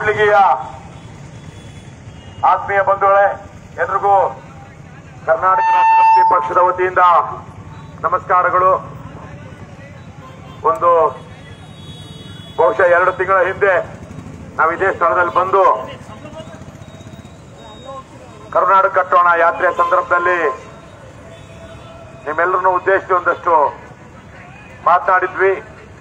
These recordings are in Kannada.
ಕೂಡ್ಲಿಗಿಯ ಆತ್ಮೀಯ ಬಂಧುಗಳೇ ಎಲ್ರಿಗೂ ಕರ್ನಾಟಕ ರಾಜ್ಯ ಸಮಿತಿ ಪಕ್ಷದ ವತಿಯಿಂದ ನಮಸ್ಕಾರಗಳು ಒಂದು ಬಹುಶಃ ಎರಡು ತಿಂಗಳ ಹಿಂದೆ ನಾವು ಇದೇ ಸ್ಥಳದಲ್ಲಿ ಬಂದು ಕರುನಾಡು ಕಟ್ಟೋಣ ಯಾತ್ರೆ ಸಂದರ್ಭದಲ್ಲಿ ನಿಮ್ಮೆಲ್ಲರನ್ನು ಉದ್ದೇಶಿಸಿ ಒಂದಷ್ಟು ಮಾತನಾಡಿದ್ವಿ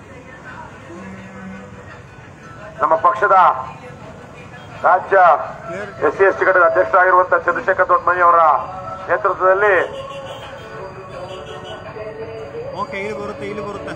ನಮ್ಮ ಪಕ್ಷದ ರಾಜ್ಯ ಎಸ್ ಸಿ ಎಸ್ ಟಿ ಘಟಕದ ಅಧ್ಯಕ್ಷರಾಗಿರುವಂತಹ ಚಂದ್ರಶೇಖರ್ ದೊಡ್ಡಮನಿ ಅವರ ನೇತೃತ್ವದಲ್ಲಿ ಓಕೆ ಇಲ್ಲಿ ಬರುತ್ತೆ ಇಲ್ಲಿ ಬರುತ್ತೆ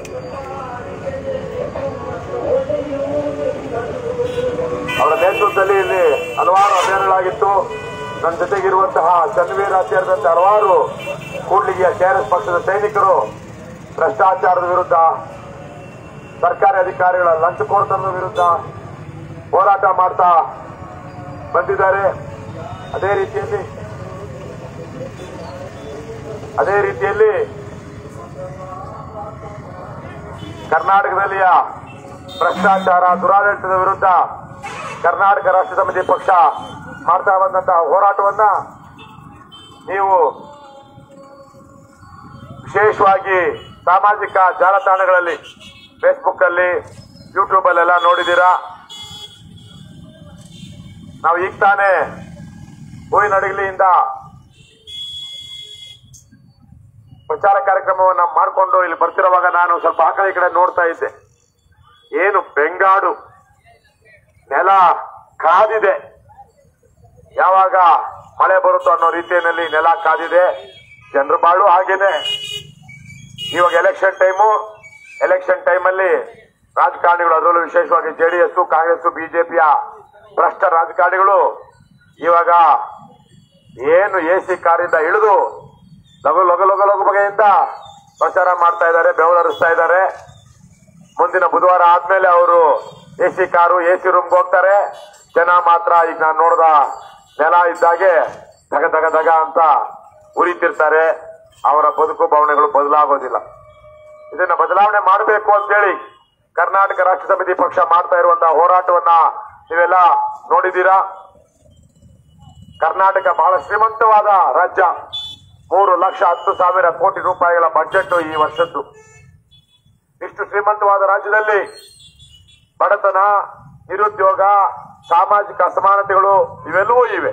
ಅವರ ನೇತೃತ್ವದಲ್ಲಿ ಇಲ್ಲಿ ಹಲವಾರು ಅಭಿಯಾನಗಳಾಗಿತ್ತು ನನ್ನ ಜೊತೆಗಿರುವಂತಹ ಚನ್ನವೀರ ಸೇರಿದಂತೆ ಹಲವಾರು ಕೂಡ್ಲಿಗಿಯ ಕೆಆರ್ಎಸ್ ಪಕ್ಷದ ಸೈನಿಕರು ಭ್ರಷ್ಟಾಚಾರದ ವಿರುದ್ಧ ಸರ್ಕಾರಿ ಅಧಿಕಾರಿಗಳ ಲಂಚಕೋರ್ತನದ ವಿರುದ್ಧ ಹೋರಾಟ ಮಾಡ್ತಾ ಬಂದಿದ್ದಾರೆ ಅದೇ ರೀತಿಯಲ್ಲಿ ಅದೇ ರೀತಿಯಲ್ಲಿ ಕರ್ನಾಟಕದಲ್ಲಿಯ ಭ್ರಷ್ಟಾಚಾರ ದುರಾಡಳಿತದ ವಿರುದ್ಧ ಕರ್ನಾಟಕ ರಾಷ್ಟ್ರ ಸಮಿತಿ ಪಕ್ಷ ಮಾಡ್ತಾ ಬಂದಂತಹ ಹೋರಾಟವನ್ನ ನೀವು ವಿಶೇಷವಾಗಿ ಸಾಮಾಜಿಕ ಜಾಲತಾಣಗಳಲ್ಲಿ ಫೇಸ್ಬುಕ್ ಅಲ್ಲಿ ಯೂಟ್ಯೂಬ್ ಅಲ್ಲೆಲ್ಲ ನೋಡಿದ್ದೀರಾ ನಾವು ಈಗ ತಾನೇ ಹೂವಿನಡಗಲಿಯಿಂದ ಪ್ರಚಾರ ಕಾರ್ಯಕ್ರಮವನ್ನ ಮಾಡಿಕೊಂಡು ಇಲ್ಲಿ ಬರ್ತಿರುವಾಗ ನಾನು ಸ್ವಲ್ಪ ಆ ಕಡೆ ಈ ಕಡೆ ನೋಡ್ತಾ ಇದ್ದೆ ಏನು ಬೆಂಗಾಡು ನೆಲ ಕಾದಿದೆ ಯಾವಾಗ ಮಳೆ ಬರುತ್ತೋ ಅನ್ನೋ ರೀತಿಯಲ್ಲಿ ನೆಲ ಕಾದಿದೆ ಜನರು ಬಾಳು ಹಾಗೇನೆ ಇವಾಗ ಎಲೆಕ್ಷನ್ ಟೈಮು ಎಲೆಕ್ಷನ್ ಟೈಮಲ್ಲಿ ರಾಜಕಾರಣಿಗಳು ಅದರಲ್ಲೂ ವಿಶೇಷವಾಗಿ ಜೆಡಿಎಸ್ ಕಾಂಗ್ರೆಸ್ ಬಿಜೆಪಿಯ ಭ್ರಷ್ಟ ರಾಜಕಾರಣಿಗಳು ಇವಾಗ ಏನು ಎ ಸಿ ಕಾರಿಂದ ಇಳಿದು ಲಘು ಲಘು ಲಘು ಲಘು ಬಗೆಯಿಂದ ಪ್ರಚಾರ ಮಾಡ್ತಾ ಇದ್ದಾರೆ ಬೆವರರಿಸ್ತಾ ಇದ್ದಾರೆ ಮುಂದಿನ ಬುಧವಾರ ಆದ್ಮೇಲೆ ಅವರು A C car A C ರೂಮ್ಗೆ ಹೋಗ್ತಾರೆ ಜನ ಮಾತ್ರ ಈಗ ನಾನು ನೋಡಿದ ನೆಲ ಇದ್ದಾಗೆ ದಗ ದಗ ದಗ ಅಂತ ಉರಿತಿರ್ತಾರೆ ಅವರ ಬದುಕು ಭಾವನೆಗಳು ಬದಲಾಗೋದಿಲ್ಲ ಇದನ್ನ ಬದಲಾವಣೆ ಮಾಡಬೇಕು ಅಂತೇಳಿ ಕರ್ನಾಟಕ ರಾಷ್ಟ್ರ ಸಮಿತಿ ಪಕ್ಷ ಮಾಡ್ತಾ ಇರುವಂತಹ ಹೋರಾಟವನ್ನ ನೀವೆಲ್ಲ ನೋಡಿದ್ದೀರಾ ಕರ್ನಾಟಕ ಬಹಳ ಶ್ರೀಮಂತವಾದ ರಾಜ್ಯ ಮೂರು ಲಕ್ಷ ಹತ್ತು ಸಾವಿರ ಕೋಟಿ ರೂಪಾಯಿಗಳ ಬಜೆಟ್ ಈ ವರ್ಷದ್ದು ಇಷ್ಟು ಶ್ರೀಮಂತವಾದ ರಾಜ್ಯದಲ್ಲಿ ಬಡತನ ನಿರುದ್ಯೋಗ ಸಾಮಾಜಿಕ ಅಸಮಾನತೆಗಳು ಇವೆಲ್ಲವೂ ಇವೆ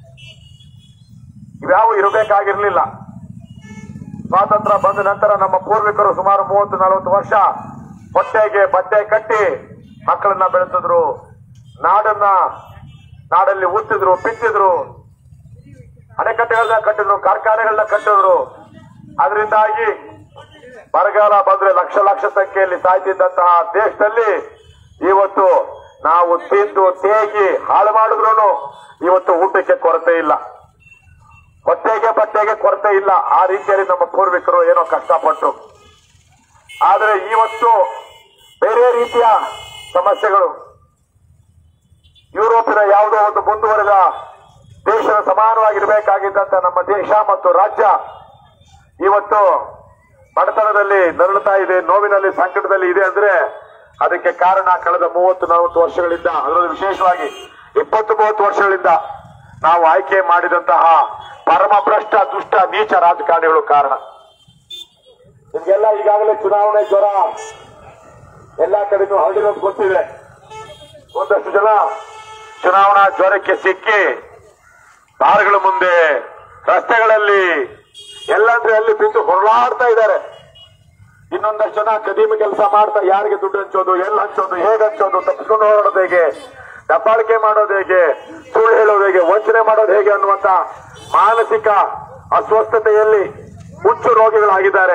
ಇವ್ಯಾವು ಇರಬೇಕಾಗಿರ್ಲಿಲ್ಲ ಸ್ವಾತಂತ್ರ್ಯ ಬಂದ ನಂತರ ನಮ್ಮ ಪೂರ್ವಿಕರು ಸುಮಾರು ಮೂವತ್ತು ನಲವತ್ತು ವರ್ಷ ಹೊಟ್ಟೆಗೆ ಬಟ್ಟೆ ಕಟ್ಟಿ ಮಕ್ಕಳನ್ನ ಬೆಳೆಸಿದ್ರು ನಾಡನ್ನ ನಾಡಲ್ಲಿ ಉತ್ತಿದ್ರು ಬಿತ್ತಿದ್ರು ಅಣೆಕಟ್ಟೆಗಳನ್ನ ಕಟ್ಟಿದ್ರು ಕಾರ್ಖಾನೆಗಳನ್ನ ಕಟ್ಟಿದ್ರು ಅದರಿಂದಾಗಿ ಬರಗಾಲ ಬಂದ್ರೆ ಲಕ್ಷ ಲಕ್ಷ ಸಂಖ್ಯೆಯಲ್ಲಿ ಸಾಯ್ತಿದ್ದಂತಹ ದೇಶದಲ್ಲಿ ಇವತ್ತು ನಾವು ತಿಂದು ತೇಗಿ ಹಾಳು ಮಾಡಿದ್ರು ಇವತ್ತು ಊಟಕ್ಕೆ ಕೊರತೆ ಇಲ್ಲ ಹೊಟ್ಟೆಗೆ ಬಟ್ಟೆಗೆ ಕೊರತೆ ಇಲ್ಲ ಆ ರೀತಿಯಲ್ಲಿ ನಮ್ಮ ಪೂರ್ವಿಕರು ಏನೋ ಕಷ್ಟಪಟ್ಟರು ಆದರೆ ಇವತ್ತು ಬೇರೆ ರೀತಿಯ ಸಮಸ್ಯೆಗಳು ಯುರೋಪಿನ ಯಾವುದೋ ಒಂದು ಮುಂದುವರೆದ ದೇಶದ ಸಮಾನವಾಗಿರ್ಬೇಕಾಗಿದ್ದಂತ ನಮ್ಮ ದೇಶ ಮತ್ತು ರಾಜ್ಯ ಇವತ್ತು ಬಡತನದಲ್ಲಿ ನರಳುತ್ತಾ ಇದೆ ನೋವಿನಲ್ಲಿ ಸಂಕಟದಲ್ಲಿ ಇದೆ ಅಂದ್ರೆ ಅದಕ್ಕೆ ಕಾರಣ ಕಳೆದ ಮೂವತ್ತು ನಲವತ್ತು ವರ್ಷಗಳಿಂದ ಅದರಲ್ಲಿ ವಿಶೇಷವಾಗಿ ಇಪ್ಪತ್ತು ಮೂವತ್ತು ವರ್ಷಗಳಿಂದ ನಾವು ಆಯ್ಕೆ ಮಾಡಿದಂತಹ ಪರಮ ಭ್ರಷ್ಟ ದುಷ್ಟ ನೀಚ ರಾಜಕಾರಣಿಗಳು ಕಾರಣ ನಿಮ್ಗೆಲ್ಲ ಈಗಾಗಲೇ ಚುನಾವಣೆ ಜ್ವರ ಎಲ್ಲಾ ಕಡೆನೂ ಹರಡಿರೋದು ಗೊತ್ತಿದೆ ಒಂದಷ್ಟು ಜನ ಚುನಾವಣಾ ಜ್ವರಕ್ಕೆ ಸಿಕ್ಕಿ ಬಾರ್ಗಳ ಮುಂದೆ ರಸ್ತೆಗಳಲ್ಲಿ ಎಲ್ಲಂದ್ರೆ ಅಲ್ಲಿ ಬಿದ್ದು ಹೊರಳಾಡ್ತಾ ಇದ್ದಾರೆ ಇನ್ನೊಂದಷ್ಟು ಜನ ಕದೀಮ ಕೆಲಸ ಮಾಡ್ತಾ ಯಾರಿಗೆ ದುಡ್ಡು ಹಂಚೋದು ಎಲ್ಲಿ ಹಂಚೋದು ಹೇಗೆ ಹಂಚೋದು ತಪ್ಪಿಸ್ಕೊಂಡು ಹೋಗೋದು ಹೇಗೆ ದಬ್ಬಾಳಿಕೆ ಮಾಡೋದು ಹೇಗೆ ಸುಳ್ಳು ಹೇಳೋದು ಹೇಗೆ ವಂಚನೆ ಮಾಡೋದು ಹೇಗೆ ಅನ್ನುವಂತ ಮಾನಸಿಕ ಅಸ್ವಸ್ಥತೆಯಲ್ಲಿ ಹುಚ್ಚು ರೋಗಿಗಳಾಗಿದ್ದಾರೆ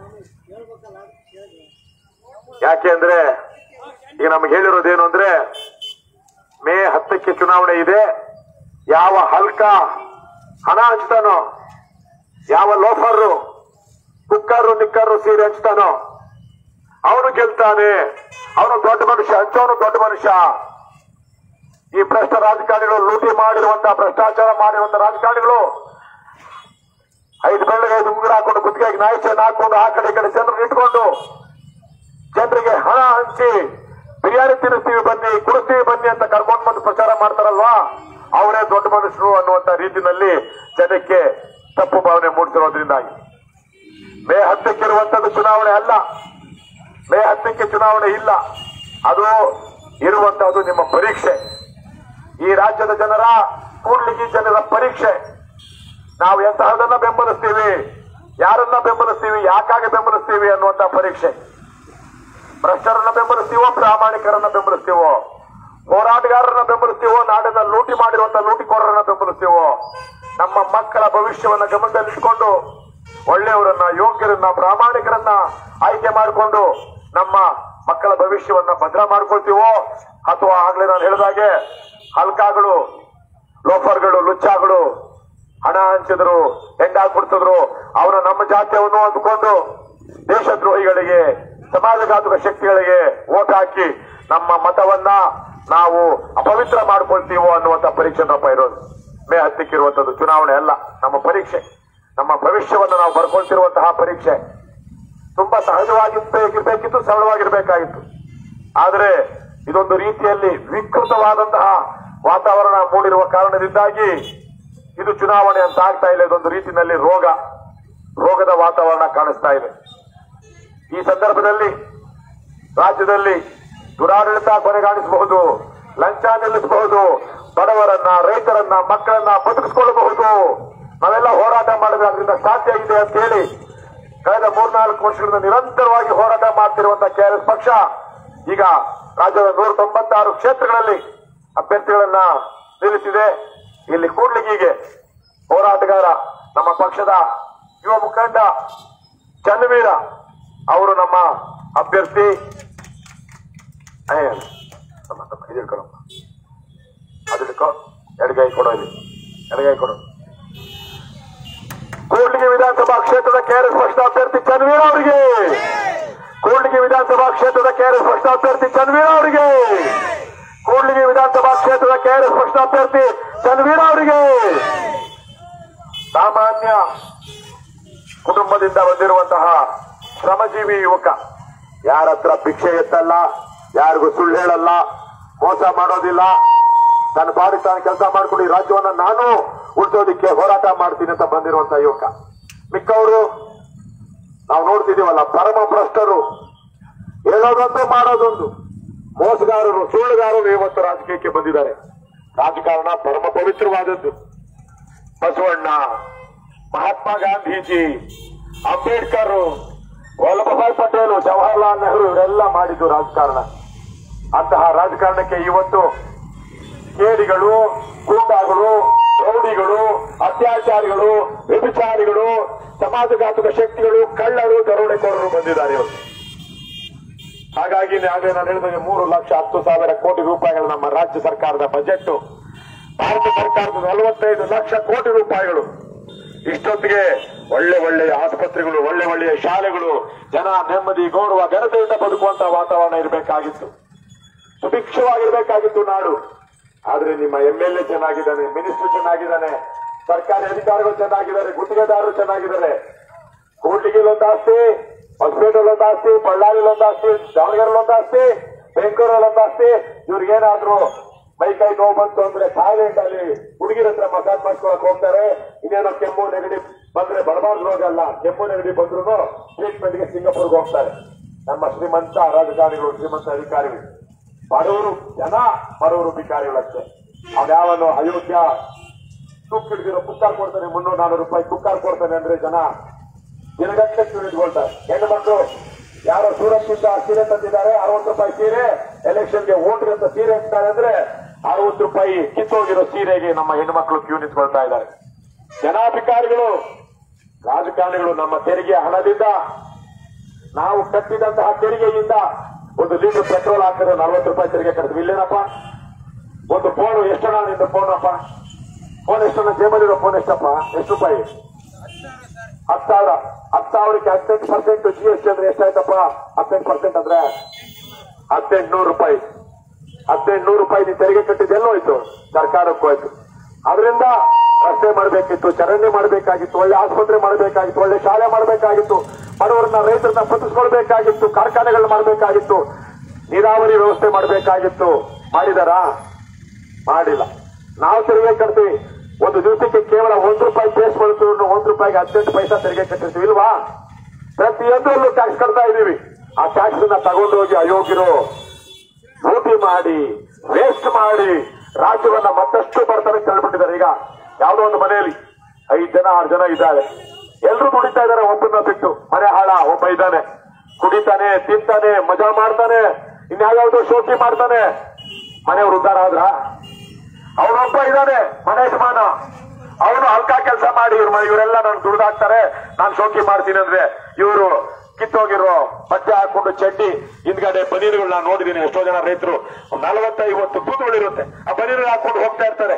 ಯಾಕೆ ಅಂದ್ರೆ ಈಗ ನಮ್ಗೆ ಹೇಳಿರೋದೇನು ಅಂದ್ರೆ ಮೇ ಹತ್ತಕ್ಕೆ ಚುನಾವಣೆ ಇದೆ ಯಾವ ಹಲ್ಕ ಹಣ ಹಂಚ್ತಾನೋ ಯಾವ ಲೋಫರು ಕುಕ್ಕರು ನಿಕ್ಕರು ಸೀರೆ ಹಂಚ್ತಾನೋ ಅವನು ಗೆಲ್ತಾನೆ ಅವನು ದೊಡ್ಡ ಮನುಷ್ಯ ಹಂಚೋನು ದೊಡ್ಡ ಮನುಷ್ಯ ಈ ಭ್ರಷ್ಟ ರಾಜಕಾರಣಿಗಳು ಲೂಟಿ ಮಾಡಿರುವಂತ ಭ್ರಷ್ಟಾಚಾರ ಮಾಡಿರುವಂತ ರಾಜಕಾರಣಿಗಳು ಐದು ಬೆಳ್ಳಗೆ ಐದು ಉಂಗುರ ಹಾಕೊಂಡು ಕುತ್ತಿಗೆಗೆ ನಾಯಿ ಚೆನ್ನ ಹಾಕೊಂಡು ಆ ಕಡೆ ಈ ಕಡೆ ಜನರನ್ನು ಇಟ್ಕೊಂಡು ಜನರಿಗೆ ಹಣ ಹಂಚಿ ಬಿರಿಯಾನಿ ತಿನ್ನಿಸ್ತೀವಿ ಬನ್ನಿ ಕುಡಿಸ್ತೀವಿ ಬನ್ನಿ ಅಂತ ಕರ್ಕೊಂಡು ಬಂದು ಪ್ರಚಾರ ಮಾಡ್ತಾರಲ್ವಾ ಅವರೇ ದೊಡ್ಡ ಮನುಷ್ಯರು ಅನ್ನುವಂತ ರೀತಿಯಲ್ಲಿ ಜನಕ್ಕೆ ತಪ್ಪು ಭಾವನೆ ಮೂಡಿಸಿರೋದ್ರಿಂದಾಗಿ ಮೇ ಹತ್ತಕ್ಕಿರುವಂತದ್ದು ಚುನಾವಣೆ ಅಲ್ಲ ಮೇ ಹತ್ತಕ್ಕೆ ಚುನಾವಣೆ ಇಲ್ಲ ಅದು ಇರುವಂತಹದ್ದು ನಿಮ್ಮ ಪರೀಕ್ಷೆ ಈ ರಾಜ್ಯದ ಜನರ ಕೂಡ್ಲಿಗಿ ಜನರ ಪರೀಕ್ಷೆ ನಾವು ಎಂತಹದನ್ನ ಬೆಂಬಲಿಸ್ತೀವಿ ಯಾರನ್ನ ಬೆಂಬಲಿಸ್ತೀವಿ ಯಾಕಾಗಿ ಬೆಂಬಲಿಸ್ತೀವಿ ಅನ್ನುವಂತ ಪರೀಕ್ಷೆ ಭ್ರಷ್ಟರನ್ನ ಬೆಂಬಲಿಸ್ತೀವೋ ಪ್ರಾಮಾಣಿಕರನ್ನ ಬೆಂಬಲಿಸ್ತೀವೋ ಹೋರಾಟಗಾರರನ್ನ ಬೆಂಬಲಿಸ್ತೀವೋ ನಾಡಿನ ಲೂಟಿ ಮಾಡಿರುವಂತ ಲೂಟಿಕೋರರನ್ನ ಬೆಂಬಲಿಸ್ತೀವೋ ನಮ್ಮ ಮಕ್ಕಳ ಭವಿಷ್ಯವನ್ನ ಗಮನದಲ್ಲಿಟ್ಕೊಂಡು ಒಳ್ಳೆಯವರನ್ನ ಯೋಗ್ಯರನ್ನ ಪ್ರಾಮಾಣಿಕರನ್ನ ಆಯ್ಕೆ ಮಾಡಿಕೊಂಡು ನಮ್ಮ ಮಕ್ಕಳ ಭವಿಷ್ಯವನ್ನ ಭದ್ರ ಮಾಡ್ಕೊಳ್ತೀವೋ ಅಥವಾ ಆಗ್ಲೇ ನಾನು ಹೇಳಿದಾಗೆ ಹಲ್ಕಾಗಳು ಲೋಫರ್ಗಳು ಲುಚ್ಚಾಗಳು ಹಣ ಹಂಚಿದ್ರು ಹೆಂಡ ಕೊಡ್ತಿದ್ರು ಅವರ ನಮ್ಮ ಜಾತಿಯನ್ನು ಅಂದ್ಕೊಂಡು ದೇಶದ್ರೋಹಿಗಳಿಗೆ ಸಮಾಜಘಾತುಕ ಶಕ್ತಿಗಳಿಗೆ ಓಟ್ ಹಾಕಿ ನಮ್ಮ ಮತವನ್ನ ನಾವು ಅಪವಿತ್ರ ಮಾಡ್ಕೊಳ್ತೀವೋ ಅನ್ನುವಂತ ಪರೀಕ್ಷೆ ನಮ್ಮ ಇರೋದು ಮೇ ಹತ್ತಿಕ್ಕಿರುವಂತದ್ದು ಚುನಾವಣೆ ಅಲ್ಲ ನಮ್ಮ ಪರೀಕ್ಷೆ ನಮ್ಮ ಭವಿಷ್ಯವನ್ನು ನಾವು ಬರ್ಕೊಳ್ತಿರುವಂತಹ ಪರೀಕ್ಷೆ ತುಂಬಾ ಸಹಜವಾಗಿರ್ಬೇಕಿತ್ತು ಸರಳವಾಗಿರ್ಬೇಕಾಗಿತ್ತು ಆದ್ರೆ ಇದೊಂದು ರೀತಿಯಲ್ಲಿ ವಿಕೃತವಾದಂತಹ ವಾತಾವರಣ ಮೂಡಿರುವ ಕಾರಣದಿಂದಾಗಿ ಇದು ಚುನಾವಣೆ ಅಂತ ಆಗ್ತಾ ಇಲ್ಲ ಇದೊಂದು ರೀತಿಯಲ್ಲಿ ರೋಗ ರೋಗದ ವಾತಾವರಣ ಕಾಣಿಸ್ತಾ ಇದೆ ಈ ಸಂದರ್ಭದಲ್ಲಿ ರಾಜ್ಯದಲ್ಲಿ ದುರಾಡಳಿತ ಕೊನೆಗಾಣಿಸಬಹುದು ಲಂಚ ನಿಲ್ಲಿಸಬಹುದು ಬಡವರನ್ನ ರೈತರನ್ನ ಮಕ್ಕಳನ್ನ ಬದುಕಿಸಿಕೊಳ್ಳಬಹುದು ನಾವೆಲ್ಲ ಹೋರಾಟ ಮಾಡಿದ್ರೆ ಅದರಿಂದ ಸಾಧ್ಯ ಇದೆ ಅಂತ ಹೇಳಿ ಕಳೆದ ಮೂರ್ನಾಲ್ಕು ವರ್ಷಗಳಿಂದ ನಿರಂತರವಾಗಿ ಹೋರಾಟ ಮಾಡ್ತಿರುವಂತಹ ಕೆಆರ್ಎಸ್ ಪಕ್ಷ ಈಗ ರಾಜ್ಯದ ನೂರ ತೊಂಬತ್ತಾರು ಕ್ಷೇತ್ರಗಳಲ್ಲಿ ಅಭ್ಯರ್ಥಿಗಳನ್ನ ನಿಲ್ಲಿಸಿದೆ ಇಲ್ಲಿ ಕೂಡ್ಲಿಗಿಗೆ ಹೋರಾಟಗಾರ ನಮ್ಮ ಪಕ್ಷದ ಯುವ ಮುಖಂಡ ಚನ್ನವೀರ ಅವರು ನಮ್ಮ ಅಭ್ಯರ್ಥಿ ಅಯ್ಯ, ತಮ್ಮ ತಮ್ಮ ಇದು ಹಿಡ್ಕೊಳಮ್ಮ. ಅದು ಹಿಡ್ಕೊ ಎಡಗೈ ಕೊಡೋ ಇಲ್ಲಿ ಎಡಗೈ ಕೊಡು ಕೂಡ್ಲಿಗಿ ವಿಧಾನಸಭಾ ಕ್ಷೇತ್ರದ ಕೆಆರ್ಎಸ್ ಪಕ್ಷದ ಅಭ್ಯರ್ಥಿ ಚನ್ವೀರ ಅವರಿಗೆ ಕೂಡ್ಲಿಗಿ ವಿಧಾನಸಭಾ ಕ್ಷೇತ್ರದ ಕೆಆರ್ಎಸ್ ಪಕ್ಷದ ಅಭ್ಯರ್ಥಿ ಚನ್ವೀರ ಅವರಿಗೆ ಕೂಡ್ಲಿಗಿ ವಿಧಾನಸಭಾ ಕ್ಷೇತ್ರದ ಕೆಆರ್ಎಸ್ ಪಕ್ಷದ ಅಭ್ಯರ್ಥಿ ಚನ್ವೀರ ಅವರಿಗೆ ಸಾಮಾನ್ಯ ಕುಟುಂಬದಿಂದ ಬಂದಿರುವಂತಹ ಶ್ರಮಜೀವಿ ಯುವಕ ಯಾರ ಹತ್ರ ಭಿಕ್ಷೆ ಎತ್ತಲ್ಲ ಯಾರಿಗೂ ಸುಳ್ಳು ಹೇಳಲ್ಲ ಮೋಸ ಮಾಡೋದಿಲ್ಲ ತನ್ನ ಬಾಡಿ ತಾನು ಕೆಲಸ ಮಾಡ್ಕೊಂಡು ಈ ರಾಜ್ಯವನ್ನ ನಾನು ಉಳಿಸೋದಿಕ್ಕೆ ಹೋರಾಟ ಮಾಡ್ತೀನಿ ಅಂತ ಬಂದಿರುವಂತಹ ಯುವಕ ಮಿಕ್ಕವರು ನಾವು ನೋಡ್ತಿದೀವಲ್ಲ ಪರಮ ಭ್ರಷ್ಟರು ಹೇಳೋದೊಂದು ಮಾಡೋದೊಂದು ಮೋಸಗಾರರು ಸುಳ್ಳುಗಾರರು ಇವತ್ತು ರಾಜಕೀಯಕ್ಕೆ ಬಂದಿದ್ದಾರೆ ರಾಜಕಾರಣ ಪರಮ ಪವಿತ್ರವಾದದ್ದು ಬಸವಣ್ಣ ಮಹಾತ್ಮ ಗಾಂಧೀಜಿ ಅಂಬೇಡ್ಕರ್ ವಲ್ಲಭಭಾಯ್ ಪಟೇಲ್ ಜವಾಹರ್ಲಾಲ್ ನೆಹರು ಇವರೆಲ್ಲ ಮಾಡಿದ್ದು ರಾಜಕಾರಣ ಅಂತಹ ರಾಜಕಾರಣಕ್ಕೆ ಇವತ್ತು ಕೇಡಿಗಳು ಗೂಂಡಾಗಳು ರೌಡಿಗಳು ಅತ್ಯಾಚಾರಿಗಳು ವ್ಯಭಿಚಾರಿಗಳು ಸಮಾಜಘಾತುಕ ಶಕ್ತಿಗಳು ಕಳ್ಳರು ದರೋಡೆಕೋರರು ಬಂದಿದ್ದಾರೆ ಇವತ್ತು ಹಾಗಾಗಿ ಆಗಲೇ ನಾನು ಹೇಳಿದಾಗ ಮೂರು ಲಕ್ಷ ಹತ್ತು ಸಾವಿರ ಕೋಟಿ ರೂಪಾಯಿಗಳು ನಮ್ಮ ರಾಜ್ಯ ಸರ್ಕಾರದ ಬಜೆಟ್ ಭಾರತ ಸರ್ಕಾರದ ನಲವತ್ತೈದು ಲಕ್ಷ ಕೋಟಿ ರೂಪಾಯಿಗಳು ಇಷ್ಟೊತ್ತಿಗೆ ಒಳ್ಳೆ ಒಳ್ಳೆಯ ಆಸ್ಪತ್ರೆಗಳು ಒಳ್ಳೆ ಒಳ್ಳೆಯ ಶಾಲೆಗಳು ಜನ ನೆಮ್ಮದಿ ಗೌರವ ಘನತೆಯಿಂದ ಬದುಕುವಂತ ವಾತಾವರಣ ಇರಬೇಕಾಗಿತ್ತು ಸುಭಿಕ್ಷವಾಗಿರ್ಬೇಕಾಗಿತ್ತು ನಾಡು ಆದ್ರೆ ನಿಮ್ಮ ಎಂ ಎಲ್ ಎ ಚೆನ್ನಾಗಿದ್ದಾನೆ ಮಿನಿಸ್ಟರ್ ಚೆನ್ನಾಗಿದ್ದಾನೆ ಸರ್ಕಾರಿ ಅಧಿಕಾರಿಗಳು ಚೆನ್ನಾಗಿದ್ದಾರೆ ಗುತ್ತಿಗೆದಾರರು ಚೆನ್ನಾಗಿದ್ದಾರೆ ಕೂಡ್ಲಿಗಿಲ್ ಒಂದು ಆಸ್ತಿ ಹೊಸಪೇಟೆಲ್ ಒಂದು ಆಸ್ತಿ ಬಳ್ಳಾರಿಲ್ ಒಂದು ಆಸ್ತಿ ದಾವಣಗೆರೆಲ್ ಒಂದು ಆಸ್ತಿ ಬೆಂಗಳೂರಲ್ಲಿ ಒಂದು ಆಸ್ತಿ ಇವ್ರಿಗೇನಾದ್ರೂ ಮೈ ಕೈ ನೋವು ಬಂತು ಅಂದ್ರೆ ಸೈಲೆಂಟ್ ಅಲ್ಲಿ ಹುಡುಗಿರ ಹತ್ರ ಮಸಾಜ್ ಮಾಡ್ಕೊಳಕ್ ಹೋಗ್ತಾರೆ ಇನ್ನೇನೋ ಕೆಮ್ಮು ನೆಗಡಿ ಬಂದ್ರೆ ಬರಬಾರ್ದು ರೋಗ ಅಲ್ಲ ಕೆಮ್ಮು ನೆಗಡಿ ಬಂದ್ರು ಟ್ರೀಟ್ಮೆಂಟ್ಗೆ ಸಿಂಗಾಪುರ್ಗೆ ಹೋಗ್ತಾರೆ ನಮ್ಮ ಶ್ರೀಮಂತ ರಾಜಕಾರಣಿಗಳು ಶ್ರೀಮಂತ ಅಧಿಕಾರಿಗಳು ಬಡವರು ಜನ ಬಡವರು ಭಿಕಾರಿಗಳಷ್ಟೇ ಅವ್ಯಾವನು ಅಯೋಗ್ಯ ತೂಕ್ ಹಿಡಿದಿರೋ ಕುಕ್ಕಾರ್ ಕೊಡ್ತಾನೆ ಮುನ್ನೂರು ನಾನೂರು ರೂಪಾಯಿ ಕುಕ್ಕಾರ್ ಕೊಡ್ತಾನೆ ಅಂದ್ರೆ ಜನ ದಿನಗಟ್ಟಲೆ ತಿಳಿದುಕೊಳ್ತಾರೆ ಹೆಣ್ಣು ಮಕ್ಕಳು ಯಾರೋ ಸೂರತ್ನಿಂದ ಸೀರೆ ತಂದಿದ್ದಾರೆ ಅರವತ್ತು ರೂಪಾಯಿ ಸೀರೆ ಎಲೆಕ್ಷನ್ಗೆ ವೋಟ್ ಅಂತ ಸೀರೆ ಇರ್ತಾರೆ ಅಂದ್ರೆ ಅರವತ್ತು ರೂಪಾಯಿ ಕಿತ್ತೋಗಿರೋ ಸೀರೆಗೆ ನಮ್ಮ ಹೆಣ್ಣು ಮಕ್ಕಳು ಕ್ಯೂ ನಿಂತ್ಕೊಳ್ತಾ ಇದ್ದಾರೆ ಜನಾಧಿಕಾರಿಗಳು ರಾಜಕಾರಣಿಗಳು ನಮ್ಮ ತೆರಿಗೆ ಹಣದಿಂದ ನಾವು ಕಟ್ಟಿದಂತಹ ತೆರಿಗೆಯಿಂದ ಒಂದು ಲೀಟರ್ ಪೆಟ್ರೋಲ್ ಹಾಕಿದ್ರೆ ನಲ್ವತ್ತು ರೂಪಾಯಿ ತೆರಿಗೆ ಕಟ್ತೀವಿ ಇಲ್ಲೇನಪ್ಪ ಒಂದು ಫೋನ್ ಎಷ್ಟಣ್ಣ ನಿಂದು ಫೋನ್ ಅಪ್ಪ ಫೋನ್ ಎಷ್ಟಣ್ಣ ಜೇಬಲ್ಲಿರೋ ಫೋನ್ ಎಷ್ಟಪ್ಪ ಎಷ್ಟು ರೂಪಾಯಿ ಹತ್ತು ಸಾವಿರ ಹತ್ತು ಸಾವಿರಕ್ಕೆ ಹದಿನೆಂಟು ಪರ್ಸೆಂಟ್ ಜಿ ಎಸ್ ಟಿ ಅಂದ್ರೆ ಎಷ್ಟಾಯ್ತಪ್ಪ ಹದಿನೆಂಟು ಪರ್ಸೆಂಟ್ ಅಂದ್ರೆ ಹದಿನೆಂಟುನೂರು ರೂಪಾಯಿ ಹದಿನೆಂಟುನೂರು ರೂಪಾಯಿ ನೀವು ತೆರಿಗೆ ಕಟ್ಟಿದ್ದು ಎಲ್ಲೋಯ್ತು ಸರ್ಕಾರಕ್ಕೂ ಹೋಯ್ತು ಅದರಿಂದ ರಸ್ತೆ ಮಾಡಬೇಕಿತ್ತು ಚರಂಡಿ ಮಾಡಬೇಕಾಗಿತ್ತು ಒಳ್ಳೆ ಆಸ್ಪತ್ರೆ ಮಾಡಬೇಕಾಗಿತ್ತು ಒಳ್ಳೆ ಶಾಲೆ ಮಾಡಬೇಕಾಗಿತ್ತು ಬಡವರನ್ನ ರೈತರನ್ನ ಬದುಕಿಸ್ಕೊಳ್ಬೇಕಾಗಿತ್ತು ಕಾರ್ಖಾನೆಗಳು ಮಾಡಬೇಕಾಗಿತ್ತು ನೀರಾವರಿ ವ್ಯವಸ್ಥೆ ಮಾಡಬೇಕಾಗಿತ್ತು ಮಾಡಿದಾರಾ ಮಾಡಿಲ್ಲ ನಾವು ತೆರಿಗೆ ಕಟ್ತೀವಿ ಒಂದು ದಿವಸಕ್ಕೆ ಕೇವಲ ಒಂದು ರೂಪಾಯಿ ಕೇಸ್ ಮಾಡಿದ್ರು ಒಂದು ರೂಪಾಯಿಗೆ ಹದಿನೆಂಟು ಪೈಸಾ ತೆರಿಗೆ ಕಟ್ಟಿರ್ತೀವಿ ಇಲ್ವಾ ಪ್ರತಿಯೊಂದರಲ್ಲೂ ಟ್ಯಾಕ್ಸ್ ಕಟ್ತಾ ಇದೀವಿ ಆ ಟ್ಯಾಕ್ಸ್ ನ ತಗೊಂಡು ಹೋಗಿ ಅಯೋಗ್ಯರು ಲೂಟಿ ಮಾಡಿ ವೇಸ್ಟ್ ಮಾಡಿ ರಾಜ್ಯವನ್ನ ಮತ್ತಷ್ಟು ಬಡತನ ತಳ್ಳಿಬಿಟ್ಟಿದ್ದಾರೆ ಈಗ ಯಾವುದೋ ಒಂದು ಮನೆಯಲ್ಲಿ ಐದು ಜನ ಆರು ಜನ ಇದ್ದಾರೆ ಎಲ್ರು ದುಡಿತಾ ಇದ್ದಾರೆ ಒಬ್ಬನ ಬಿಟ್ಟು ಮನೆ ಹಾಳ ಒಬ್ಬ ಇದ್ದಾನೆ ಕುಡಿತಾನೆ ತಿಂತಾನೆ ಮಜಾ ಮಾಡ್ತಾನೆ ಇನ್ಯಾವ್ಯಾವ್ದೋ ಶೋಕಿ ಮಾಡ್ತಾನೆ ಮನೆಯವರು ಉದ್ಧಾರ ಆದ್ರ ಅವನೊಬ್ಬ ಇದ್ದಾನೆ ಮನೆ ಯಜಮಾನ ಅವನು ಹಲ್ಕ ಕೆಲಸ ಮಾಡಿ ಇವ್ರ ಇವರೆಲ್ಲ ನಾನು ದುಡ್ದಾಕ್ತಾರೆ ನಾನು ಶೋಕಿ ಮಾಡ್ತೀನಿ ಅಂದ್ರೆ ಇವರು ಕಿತ್ತೋಗಿರೋ ಬಟ್ಟೆ ಹಾಕೊಂಡು ಚಡ್ಡಿ ಹಿಂದ್ಗಡೆ ಬನೀರುಗಳು ನಾನು ನೋಡಿದ್ದೀನಿ ಎಷ್ಟೋ ಜನ ರೈತರು ನಲವತ್ತ ಐವತ್ತು ಕೂದಗಳಿರುತ್ತೆ ಆ ಬನೀರು ಹಾಕೊಂಡು ಹೋಗ್ತಾ ಇರ್ತಾರೆ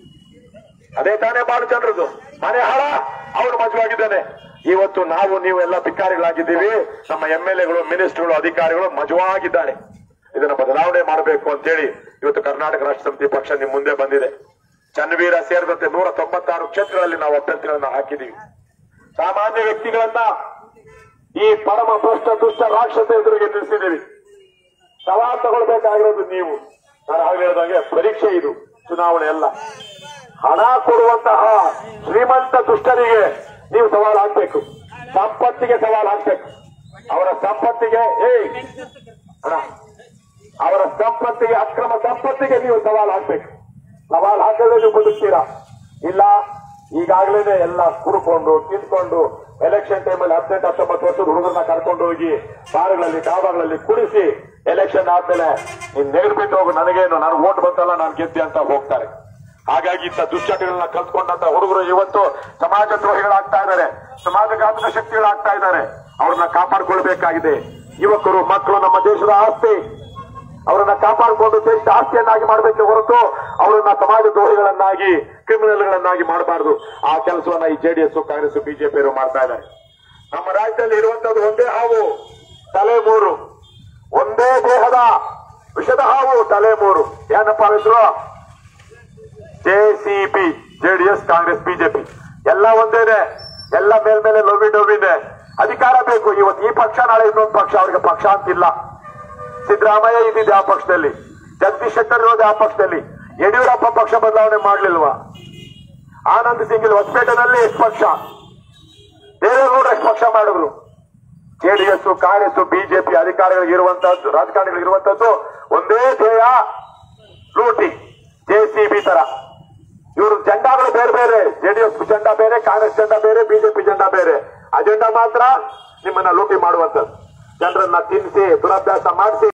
ಅದೇ ತಾನೇ ಬಾಳು ಜನರದು ಮನೆ ಹಾಳ ಅವನು ಮಜವಾಗಿದ್ದಾನೆ ಇವತ್ತು ನಾವು ನೀವು ಎಲ್ಲ ಭಿಕಾರಿಗಳಾಗಿದ್ದೀವಿ ನಮ್ಮ ಎಂ ಎಲ್ ಎಗಳು ಮಿನಿಸ್ಟರ್ಗಳು ಅಧಿಕಾರಿಗಳು ಮಜವಾಗಿದ್ದಾರೆ ಇದನ್ನ ಬದಲಾವಣೆ ಮಾಡಬೇಕು ಅಂತೇಳಿ ಇವತ್ತು ಕರ್ನಾಟಕ ರಾಷ್ಟ್ರ ಸಮಿತಿ ಪಕ್ಷ ನಿಮ್ ಮುಂದೆ ಬಂದಿದೆ ಚನ್ನವೀರ ಸೇರಿದಂತೆ ನೂರ ತೊಂಬತ್ತಾರು ಕ್ಷೇತ್ರಗಳಲ್ಲಿ ನಾವು ಅಭ್ಯರ್ಥಿಗಳನ್ನ ಹಾಕಿದೀವಿ ಸಾಮಾನ್ಯ ವ್ಯಕ್ತಿಗಳನ್ನ ಈ ಪರಮ ಭ್ರಷ್ಟ ದುಷ್ಟ ರಾಕ್ಷಸ ಎದುರಿಗೆ ನಿಲ್ಲಿಸಿದ್ದೀವಿ ಸವಾಲ್ ತಗೊಳ್ಬೇಕಾಗಿರೋದು ನೀವು ನಾನು ಆಗಲೇ ಹೇಳಿದಾಗೆ ಪರೀಕ್ಷೆ ಇದು ಚುನಾವಣೆ ಅಲ್ಲ ಹಣ ಕೊಡುವಂತಹ ಶ್ರೀಮಂತ ದುಷ್ಟರಿಗೆ ನೀವು ಸವಾಲು ಹಾಕ್ಬೇಕು ಸಂಪತ್ತಿಗೆ ಸವಾಲು ಹಾಕ್ಬೇಕು ಅವರ ಸಂಪತ್ತಿಗೆ ಏಯ್ ಹಣ ಅವರ ಸಂಪತ್ತಿಗೆ ಅಕ್ರಮ ಸಂಪತ್ತಿಗೆ ನೀವು ಸವಾಲು ಹಾಕ್ಬೇಕು ಸವಾಲು ಹಾಕಿದ್ರೆ ನೀವು ಬದುಕ್ತೀರಾ ಇಲ್ಲ ಈಗಾಗಲೇ ಎಲ್ಲ ಕುಡ್ಕೊಂಡು ತಿಂದ್ಕೊಂಡು ಎಲೆಕ್ಷನ್ ಟೈಮಲ್ಲಿ ಹದಿನೆಂಟು ಹತ್ತೊಂಬತ್ತು ವರ್ಷದ ಹುಡುಗರನ್ನ ಕರ್ಕೊಂಡು ಹೋಗಿ ಬಾರ್ಗಳಲ್ಲಿ ಡಾಬಾಗಳಲ್ಲಿ ಕುಡಿಸಿ ಎಲೆಕ್ಷನ್ ಆದ್ಮೇಲೆ ನೀನ್ ನೆಗಡ್ಬಿಟ್ಟು ಹೋಗು ನನಗೇನು ನಾನು ಓಟ್ ಬಂತಲ್ಲ ನಾನು ಗೆದ್ದೆ ಅಂತ ಹೋಗ್ತಾರೆ ಹಾಗಾಗಿ ಇಂಥ ದುಶ್ಚಟಗಳನ್ನ ಕಲ್ತ್ಕೊಂಡಂತ ಹುಡುಗರು ಇವತ್ತು ಸಮಾಜ ದ್ರೋಹಿಗಳಾಗ್ತಾ ಇದ್ದಾರೆ ಸಮಾಜಘಾತಕ ಶಕ್ತಿಗಳಾಗ್ತಾ ಇದ್ದಾರೆ ಅವ್ರನ್ನ ಕಾಪಾಡ್ಕೊಳ್ಬೇಕಾಗಿದೆ ಯುವಕರು ಮಕ್ಕಳು ನಮ್ಮ ದೇಶದ ಆಸ್ತಿ ಅವರನ್ನ ಕಾಪಾಡಿಕೊಂಡು ದೇಶದ ಆಸ್ತಿಯನ್ನಾಗಿ ಮಾಡಬೇಕೆ ಹೊರತು ಅವರನ್ನ ಸಮಾಜ ದ್ರೋಹಿಗಳನ್ನಾಗಿ ಕ್ರಿಮಿನಲ್ಗಳನ್ನಾಗಿ ಮಾಡಬಾರದು ಆ ಕೆಲಸವನ್ನ ಈ ಜೆಡಿಎಸ್ ಕಾಂಗ್ರೆಸ್ ಬಿಜೆಪಿ ಮಾಡ್ತಾ ಇದ್ದಾರೆ ನಮ್ಮ ರಾಜ್ಯದಲ್ಲಿ ಇರುವಂತದ್ದು ಒಂದೇ ಹಾವು ತಲೆ ಮೂರು ಒಂದೇ ದೇಹದ ವಿಷದ ಹಾವು ತಲೆ ಮೂರು ಏನಪ್ಪ ಹೆಸರು ಜೆಸಿಪಿ ಜೆಡಿಎಸ್ ಕಾಂಗ್ರೆಸ್ ಬಿಜೆಪಿ ಎಲ್ಲ ಒಂದೇನೆ ಎಲ್ಲ ಮೇಲ್ಮೇಲೆ ಲೋಬಿ ಡೋಬಿದೆ ಅಧಿಕಾರ ಬೇಕು ಇವತ್ತು ಈ ಪಕ್ಷ ನಾಳೆ ಇನ್ನೊಂದು ಪಕ್ಷ ಅವ್ರಿಗೆ ಪಕ್ಷ ಅಂತಿಲ್ಲ ಸಿದ್ದರಾಮಯ್ಯ ಇದ್ದಿದ್ದು ಯಾವ ಪಕ್ಷದಲ್ಲಿ ಜಗದೀಶ್ ಶೆಟ್ಟರ್ ಇರೋದು ಯಾವ ಪಕ್ಷದಲ್ಲಿ ಯಡಿಯೂರಪ್ಪ ಪಕ್ಷ ಬದಲಾವಣೆ ಮಾಡ್ಲಿಲ್ವಾ ಆನಂದ್ ಸಿಂಗ್ ಇಲ್ಲಿ ಹೊಸಪೇಟೆನಲ್ಲಿ ಎಷ್ಟು ಪಕ್ಷ ದೇವೇಗೌಡರು ಎಷ್ಟು ಪಕ್ಷ ಮಾಡಿದ್ರು ಜೆಡಿಎಸ್ ಕಾಂಗ್ರೆಸ್ ಬಿಜೆಪಿ ಅಧಿಕಾರಿಗಳಿಗೆ ಇರುವಂತಹದ್ದು ರಾಜಕಾರಣಿಗಳಿಗೆ ಇರುವಂತದ್ದು ಒಂದೇ ಧ್ಯೇಯ ಲೂಟಿ ಜೆಸಿಬಿ ತರ ಇವರು ಜೆಂಡಾಗಳು ಬೇರೆ ಬೇರೆ ಜೆಡಿಎಸ್ ಜೆಂಡಾ ಬೇರೆ ಕಾಂಗ್ರೆಸ್ ಜೆಂಡಾ ಬೇರೆ ಬಿಜೆಪಿ ಜೆಂಡಾ ಬೇರೆ ಅಜೆಂಡಾ ಮಾತ್ರ ನಿಮ್ಮನ್ನ ಲೂಟಿ ಮಾಡುವಂತದ್ದು ಜನರನ್ನ ತಿನ್ನಿಸಿ ದುರಭ್ಯಾಸ ಮಾಡಿಸಿ